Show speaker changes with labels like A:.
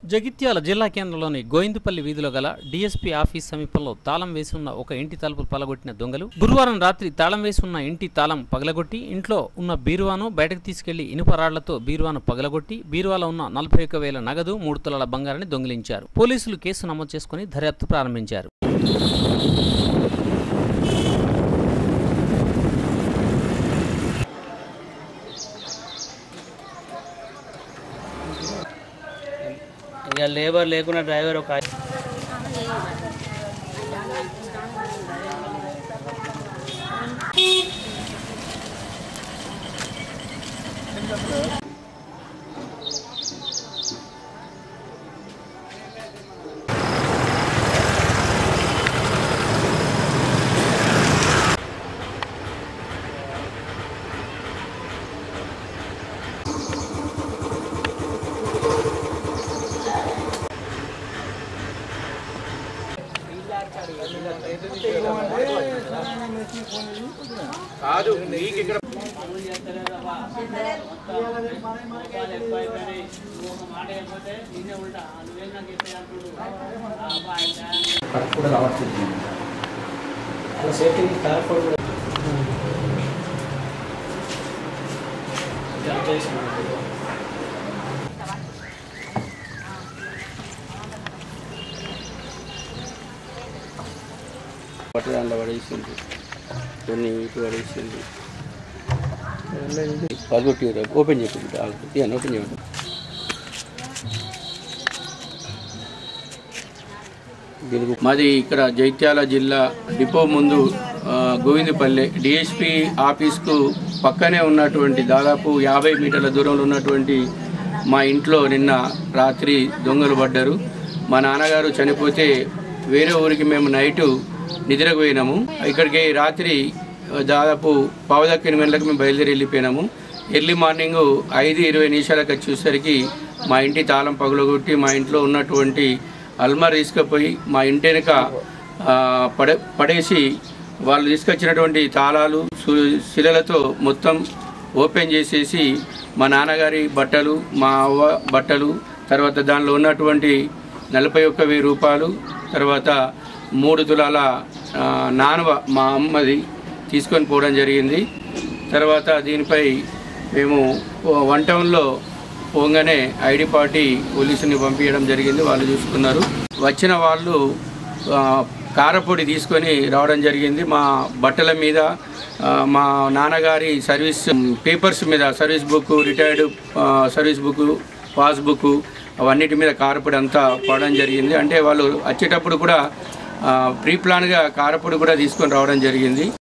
A: జగిత్యాల జిల్లా కేంద్రంలోని గోయిందుపల్లి వీధిలో గల డీఎస్పీ ఆఫీస్ సమీపంలో తాళం వేసి ఉన్న ఒక ఇంటి తలుపులు పగలగొట్టిన దొంగలు గురువారం రాత్రి తాళం వేసి ఉన్న ఇంటి తాళం పగలగొట్టి ఇంట్లో ఉన్న బీరువాను బయటకు తీసుకెళ్లి ఇనుప రాళ్లతో బీరువాను పగలగొట్టి బీరువాలో ఉన్న నలభై ఒక్క వేల నగదు మూడు తులాల బంగారాన్ని దొంగిలించారు పోలీసులు కేసు నమోదు చేసుకుని దర్యాప్తు ప్రారంభించారు
B: ఇక లేబర్ లేకుండా డ్రైవర్ ఒక పట్టదాంట్లో పడేసింది కొన్ని ఇటు పడేసింది పదకొట్టి ఓపెన్ చెప్పి ఓపెన్ చేయండి దీనికి మాది ఇక్కడ జైత్యాల జిల్లా డిపో ముందు ఆ, గోవిందపల్లె డిఎస్పి ఆఫీస్కు పక్కనే ఉన్నటువంటి దాదాపు యాభై మీటర్ల దూరంలో ఉన్నటువంటి మా ఇంట్లో నిన్న రాత్రి దొంగలు పడ్డారు మా నాన్నగారు చనిపోతే వేరే ఊరికి మేము నైటు నిద్రకు పోయినాము ఇక్కడికి రాత్రి ఆ, దాదాపు పావుదక్క ఎనిమిది గంటలకు మేము బయలుదేరి వెళ్ళిపోయినాము ఎర్లీ మార్నింగ్ ఐదు ఇరవై నిమిషాలకు వచ్చేసరికి మా ఇంటి తాళం పగులగొట్టి మా ఇంట్లో ఉన్నటువంటి అల్మార్ తీసుకుపోయి మా ఇంటి వెనుక ఆ, పడే పడేసి వాళ్ళు తీసుకొచ్చినటువంటి తాళాలు సు- శిలలతో మొత్తం ఓపెన్ చేసేసి మా నాన్నగారి బట్టలు మా అవ్వ బట్టలు తర్వాత దానిలో ఉన్నటువంటి నలభై ఒక్క వెయ్యి రూపాయలు తర్వాత మూడు తులాల ఆ, నానవ మా అమ్మది తీసుకొని పోవడం జరిగింది తర్వాత దీనిపై మేము వన్ టౌన్లో పోగానే ఐడి పార్టీ పోలీసుని పంపించడం జరిగింది వాళ్ళు చూసుకున్నారు వచ్చిన వాళ్ళు ఆ, కారపొడి తీసుకొని రావడం జరిగింది మా బట్టల మీద ఆ, మా నాన్నగారి సర్వీస్ పేపర్స్ మీద service book retired service book passbook అవన్నిటి మీద కారపొడి అంతా పడడం జరిగింది అంటే వాళ్ళు వచ్చేటప్పుడు కూడా ప్రీ ప్లాన్గా కారపొడి కూడా తీసుకొని రావడం జరిగింది